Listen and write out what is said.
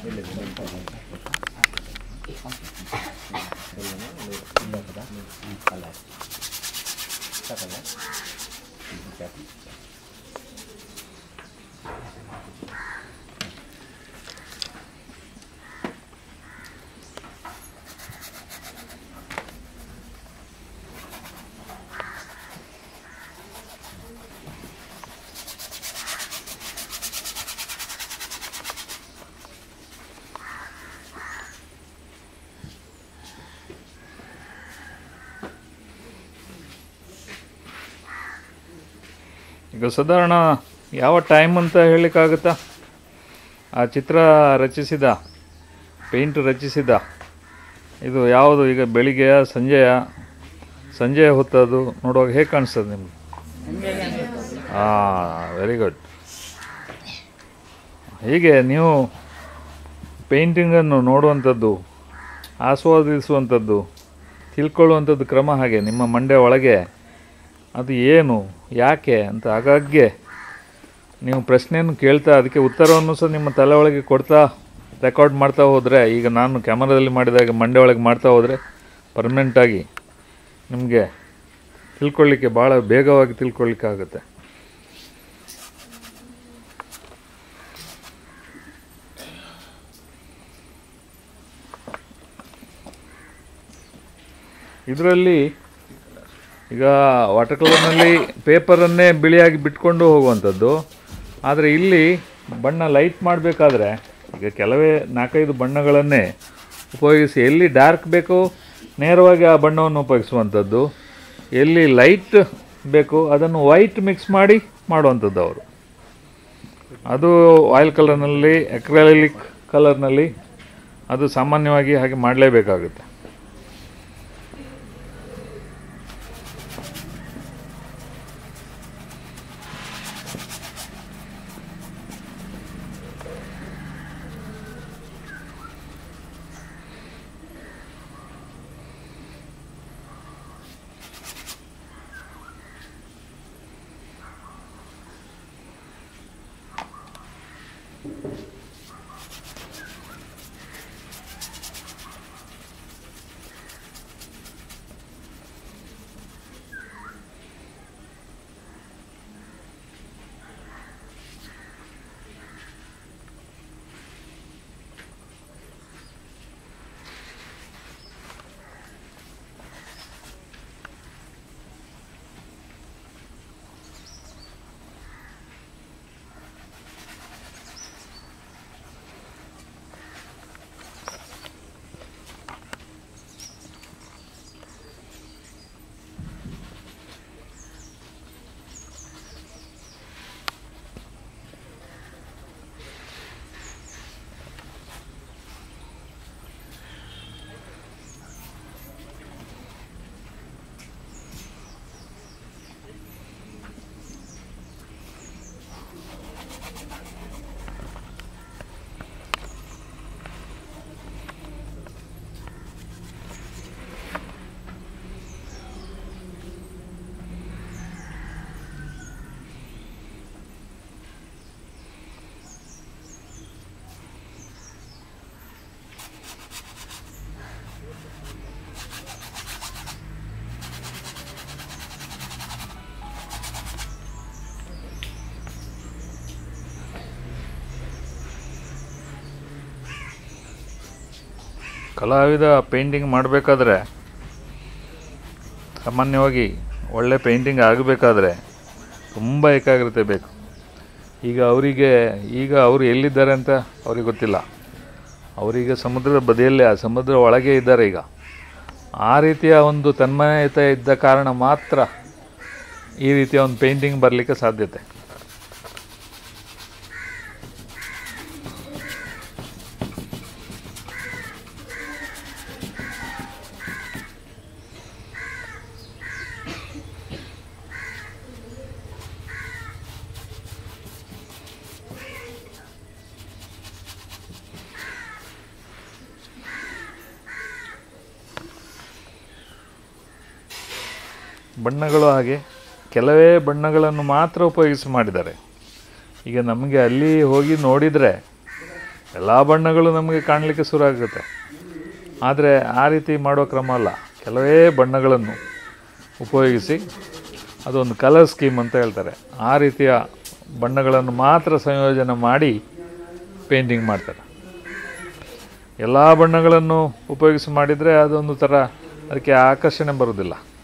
ಈಗ ಸಾಧಾರಣ ಯಾವ ಟೈಮ್ ಅಂತ ಹೇಳಲಿಕ್ಕಾಗುತ್ತಾ ಆ ಚಿತ್ರ ರಚಿಸಿದ ಪೇಂಟ್ ರಚಿಸಿದ ಇದು ಯಾವುದು ಈಗ ಬೆಳಿಗ್ಗೆಯ ಸಂಜೆಯ ಸಂಜೆಯ ಹೊತ್ತದು ನೋಡುವಾಗ ಹೇಗೆ ಕಾಣಿಸ್ತದೆ ನಿಮ್ಗೆ ಹಾಂ ವೆರಿ ಗುಡ್ ಹೀಗೆ ನೀವು ಪೇಂಟಿಂಗನ್ನು ನೋಡುವಂಥದ್ದು ಆಸ್ವಾದಿಸುವಂಥದ್ದು ತಿಳ್ಕೊಳ್ಳುವಂಥದ್ದು ಕ್ರಮ ಹಾಗೆ ನಿಮ್ಮ ಮಂಡ್ಯ ಒಳಗೆ ಅದು ಏನು ಯಾಕೆ ಅಂತ ಆಗಾಗ್ಗೆ ನೀವು ಪ್ರಶ್ನೆಯನ್ನು ಕೇಳ್ತಾ ಅದಕ್ಕೆ ಉತ್ತರವನ್ನು ಸಹ ನಿಮ್ಮ ತಲೆ ಒಳಗೆ ಕೊಡ್ತಾ ರೆಕಾರ್ಡ್ ಮಾಡ್ತಾ ಹೋದರೆ ಈಗ ನಾನು ಕ್ಯಾಮರಾದಲ್ಲಿ ಮಾಡಿದಾಗ ಮಂಡ್ಯ ಒಳಗೆ ಮಾಡ್ತಾ ಹೋದರೆ ಪರ್ಮನೆಂಟಾಗಿ ನಿಮಗೆ ತಿಳ್ಕೊಳ್ಳಿಕ್ಕೆ ಭಾಳ ಬೇಗವಾಗಿ ತಿಳ್ಕೊಳ್ಳಿಕ್ಕೆ ಆಗುತ್ತೆ ಇದರಲ್ಲಿ ಈಗ ವಾಟರ್ ಕಲರ್ನಲ್ಲಿ ಪೇಪರನ್ನೇ ಬಿಳಿಯಾಗಿ ಬಿಟ್ಕೊಂಡು ಹೋಗುವಂಥದ್ದು ಆದರೆ ಇಲ್ಲಿ ಬಣ್ಣ ಲೈಟ್ ಮಾಡಬೇಕಾದ್ರೆ ಈಗ ಕೆಲವೇ ನಾಲ್ಕೈದು ಬಣ್ಣಗಳನ್ನೇ ಉಪಯೋಗಿಸಿ ಎಲ್ಲಿ ಡಾರ್ಕ್ ಬೇಕೋ ನೇರವಾಗಿ ಆ ಬಣ್ಣವನ್ನು ಉಪಯೋಗಿಸುವಂಥದ್ದು ಎಲ್ಲಿ ಲೈಟ್ ಬೇಕು ಅದನ್ನು ವೈಟ್ ಮಿಕ್ಸ್ ಮಾಡಿ ಮಾಡುವಂಥದ್ದು ಅವರು ಅದು ಆಯಿಲ್ ಕಲರ್ನಲ್ಲಿ ಎಕ್ರಾಲಿಕ್ ಕಲರ್ನಲ್ಲಿ ಅದು ಸಾಮಾನ್ಯವಾಗಿ ಹಾಗೆ ಮಾಡಲೇಬೇಕಾಗುತ್ತೆ ಕಲಾವಿದ ಪೇಂಟಿಂಗ್ ಮಾಡಬೇಕಾದ್ರೆ ಸಾಮಾನ್ಯವಾಗಿ ಒಳ್ಳೆ ಪೇಂಟಿಂಗ್ ಆಗಬೇಕಾದ್ರೆ ತುಂಬ ಏಕಾಗ್ರತೆ ಬೇಕು ಈಗ ಅವರಿಗೆ ಈಗ ಅವರು ಎಲ್ಲಿದ್ದಾರೆ ಅಂತ ಅವ್ರಿಗೆ ಗೊತ್ತಿಲ್ಲ ಅವರೀಗ ಸಮುದ್ರದ ಬದಿಯಲ್ಲೇ ಆ ಸಮುದ್ರ ಒಳಗೆ ಇದ್ದಾರೆ ಈಗ ಆ ರೀತಿಯ ಒಂದು ತನ್ಮಯತೆ ಇದ್ದ ಕಾರಣ ಮಾತ್ರ ಈ ರೀತಿಯ ಒಂದು ಪೇಂಟಿಂಗ್ ಬರಲಿಕ್ಕೆ ಸಾಧ್ಯತೆ ಬಣ್ಣಗಳು ಹಾಗೆ ಕೆಲವೇ ಬಣ್ಣಗಳನ್ನು ಮಾತ್ರ ಉಪಯೋಗಿಸಿ ಮಾಡಿದ್ದಾರೆ ಈಗ ನಮಗೆ ಅಲ್ಲಿ ಹೋಗಿ ನೋಡಿದರೆ ಎಲ್ಲ ಬಣ್ಣಗಳು ನಮಗೆ ಕಾಣಲಿಕ್ಕೆ ಶುರು ಆಗುತ್ತೆ ಆದರೆ ಆ ರೀತಿ ಮಾಡೋ ಕ್ರಮ ಅಲ್ಲ ಕೆಲವೇ ಬಣ್ಣಗಳನ್ನು ಉಪಯೋಗಿಸಿ ಅದೊಂದು ಕಲರ್ ಸ್ಕೀಮ್ ಅಂತ ಹೇಳ್ತಾರೆ ಆ ರೀತಿಯ ಬಣ್ಣಗಳನ್ನು ಮಾತ್ರ ಸಂಯೋಜನೆ ಮಾಡಿ ಪೇಂಟಿಂಗ್ ಮಾಡ್ತಾರೆ ಎಲ್ಲ ಬಣ್ಣಗಳನ್ನು ಉಪಯೋಗಿಸಿ ಮಾಡಿದರೆ ಅದೊಂದು ಥರ ಅದಕ್ಕೆ ಆಕರ್ಷಣೆ ಬರೋದಿಲ್ಲ